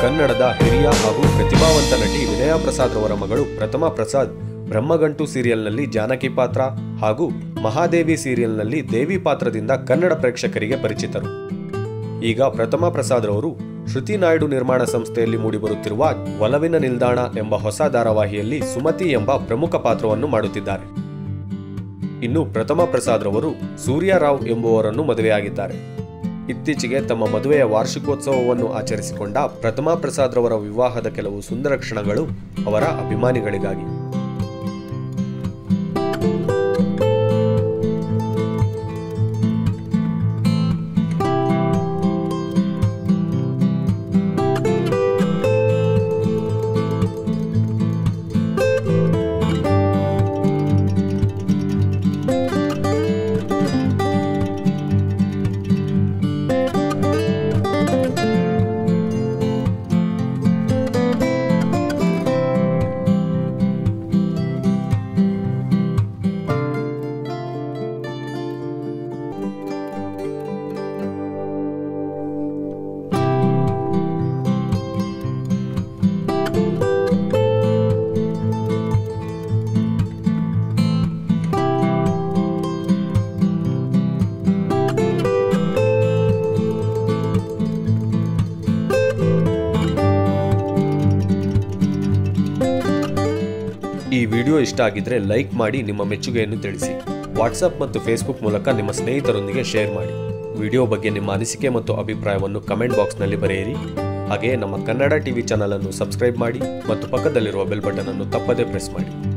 ಕನ್ನಡದ ಹಿರಿಯ ಹಾಗೂ ಪ್ರತಿಭಾವಂತ ನಟಿ ವಿನಯಾ ಪ್ರಸಾದ್ ರವರ ಮಗಳು ಪ್ರಥಮಾ ಪ್ರಸಾದ್ ಬ್ರಹ್ಮಗಂಟು ಸೀರಿಯಲ್ನಲ್ಲಿ ಜಾನಕಿ ಪಾತ್ರ ಹಾಗೂ ಮಹಾದೇವಿ ಸೀರಿಯಲ್ನಲ್ಲಿ ದೇವಿ ಪಾತ್ರದಿಂದ ಕನ್ನಡ ಪ್ರೇಕ್ಷಕರಿಗೆ ಪರಿಚಿತರು ಈಗ ಪ್ರಥಮಾ ಪ್ರಸಾದ್ ರವರು ಶ್ರುತಿ ನಾಯ್ಡು ನಿರ್ಮಾಣ ಸಂಸ್ಥೆಯಲ್ಲಿ ಮೂಡಿಬರುತ್ತಿರುವ ಒಲವಿನ ನಿಲ್ದಾಣ ಎಂಬ ಹೊಸ ಧಾರಾವಾಹಿಯಲ್ಲಿ ಸುಮತಿ ಎಂಬ ಪ್ರಮುಖ ಪಾತ್ರವನ್ನು ಮಾಡುತ್ತಿದ್ದಾರೆ ಇನ್ನು ಪ್ರಥಮಾ ಪ್ರಸಾದ್ ರವರು ಸೂರ್ಯರಾವ್ ಎಂಬುವರನ್ನು ಮದುವೆಯಾಗಿದ್ದಾರೆ ಇತ್ತೀಚೆಗೆ ತಮ್ಮ ಮದುವೆಯ ವಾರ್ಷಿಕೋತ್ಸವವನ್ನು ಆಚರಿಸಿಕೊಂಡ ಪ್ರಥಮಾ ಪ್ರಸಾದ್ ರವರ ವಿವಾಹದ ಕೆಲವು ಸುಂದರ ಕ್ಷಣಗಳು ಅವರ ಅಭಿಮಾನಿಗಳಿಗಾಗಿ ಈ ವಿಡಿಯೋ ಇಷ್ಟ ಆಗಿದ್ರೆ ಲೈಕ್ ಮಾಡಿ ನಿಮ್ಮ ಮೆಚ್ಚುಗೆಯನ್ನು ತಿಳಿಸಿ ವಾಟ್ಸಪ್ ಮತ್ತು ಫೇಸ್ಬುಕ್ ಮೂಲಕ ನಿಮ್ಮ ಸ್ನೇಹಿತರೊಂದಿಗೆ ಶೇರ್ ಮಾಡಿ ವಿಡಿಯೋ ಬಗ್ಗೆ ನಿಮ್ಮ ಅನಿಸಿಕೆ ಮತ್ತು ಅಭಿಪ್ರಾಯವನ್ನು ಕಮೆಂಟ್ ಬಾಕ್ಸ್ನಲ್ಲಿ ಬರೆಯಿರಿ ಹಾಗೆಯೇ ನಮ್ಮ ಕನ್ನಡ ಟಿವಿ ಚಾನಲ್ ಅನ್ನು ಸಬ್ಸ್ಕ್ರೈಬ್ ಮಾಡಿ ಮತ್ತು ಪಕ್ಕದಲ್ಲಿರುವ ಬೆಲ್ ಬಟನ್ ಅನ್ನು ತಪ್ಪದೇ ಪ್ರೆಸ್ ಮಾಡಿ